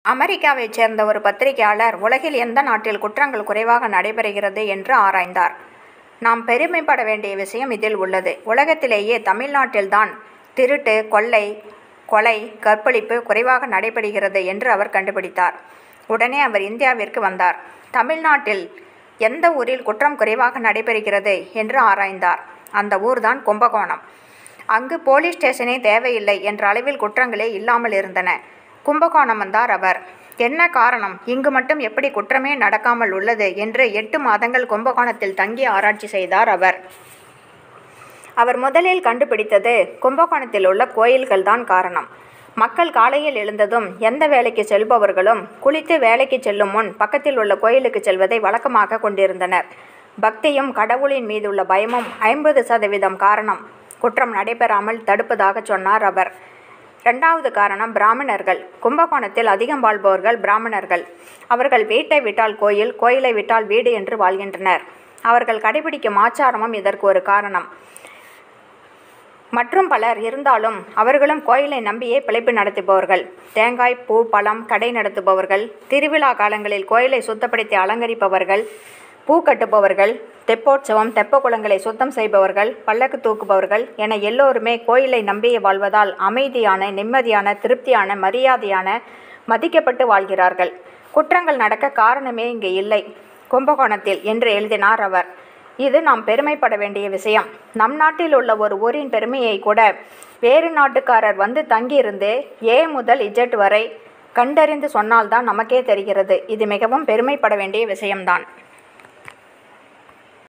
அமெரிக்காவைச் சேர்ந்த ஒரு பத்திரிகையாளர் உலகில் எந்த நாட்டில் குற்றங்கள் குறைவாக நடைபெறுகிறது என்று ஆராய்ந்தார் நாம் பெருமைப்பட வேண்டிய விஷயம் இதில் உள்ளது உலகத்திலேயே தமிழ்நாட்டில்தான் திருட்டு கொள்ளை கொலை கற்பழிப்பு குறைவாக நடைபெறுகிறது என்று அவர் கண்டுபிடித்தார் உடனே அவர் இந்தியாவிற்கு வந்தார் தமிழ்நாட்டில் எந்த ஊரில் குற்றம் குறைவாக நடைபெறுகிறது என்று ஆராய்ந்தார் அந்த ஊர்தான் கும்பகோணம் அங்கு போலீஸ் ஸ்டேஷனே தேவையில்லை என்ற அளவில் குற்றங்களே இல்லாமல் இருந்தன கும்பகோணம் வந்தார் அவர் என்ன காரணம் இங்கு மட்டும் எப்படி குற்றமே நடக்காமல் உள்ளது என்று எட்டு மாதங்கள் கும்பகோணத்தில் தங்கி ஆராய்ச்சி செய்தார் அவர் அவர் முதலில் கண்டுபிடித்தது கும்பகோணத்தில் உள்ள கோயில்கள் தான் காரணம் மக்கள் காலையில் எழுந்ததும் எந்த வேலைக்கு செல்பவர்களும் குளித்து வேலைக்கு செல்லும் முன் பக்கத்தில் உள்ள கோயிலுக்கு செல்வதை வழக்கமாக கொண்டிருந்தனர் பக்தியும் கடவுளின் மீதுள்ள பயமும் ஐம்பது சதவீதம் காரணம் குற்றம் நடைபெறாமல் தடுப்பதாக சொன்னார் அவர் ரெண்டாவது காரணம் பிராமணர்கள் கும்பகோணத்தில் அதிகம் வாழ்பவர்கள் பிராமணர்கள் அவர்கள் வீட்டை விட்டால் கோயில் கோயிலை விட்டால் வீடு என்று வாழ்கின்றனர் அவர்கள் கடைபிடிக்கும் ஆச்சாரமும் இதற்கு ஒரு காரணம் மற்றும் பலர் இருந்தாலும் அவர்களும் கோயிலை நம்பியே பிழைப்பு நடத்துபவர்கள் தேங்காய் பூ பழம் கடை நடத்துபவர்கள் திருவிழா காலங்களில் கோயிலை சுத்தப்படுத்தி அலங்கரிப்பவர்கள் பூ கட்டுபவர்கள் தெப்போற்சவம் தெப்ப குளங்களை சுத்தம் செய்பவர்கள் பல்லக்கு தூக்குபவர்கள் என எல்லோருமே கோயிலை நம்பியே வாழ்வதால் அமைதியான நிம்மதியான திருப்தியான மரியாதையான மதிக்கப்பட்டு வாழ்கிறார்கள் குற்றங்கள் நடக்க காரணமே இங்கு இல்லை கும்பகோணத்தில் என்று எழுதினார் அவர் இது நாம் பெருமைப்பட வேண்டிய விஷயம் நம் நாட்டில் உள்ள ஒரு ஊரின் பெருமையை கூட வேறு நாட்டுக்காரர் வந்து தங்கியிருந்து ஏ முதல் இஜட் வரை கண்டறிந்து சொன்னால்தான் நமக்கே தெரிகிறது இது மிகவும் பெருமைப்பட வேண்டிய விஷயம்தான்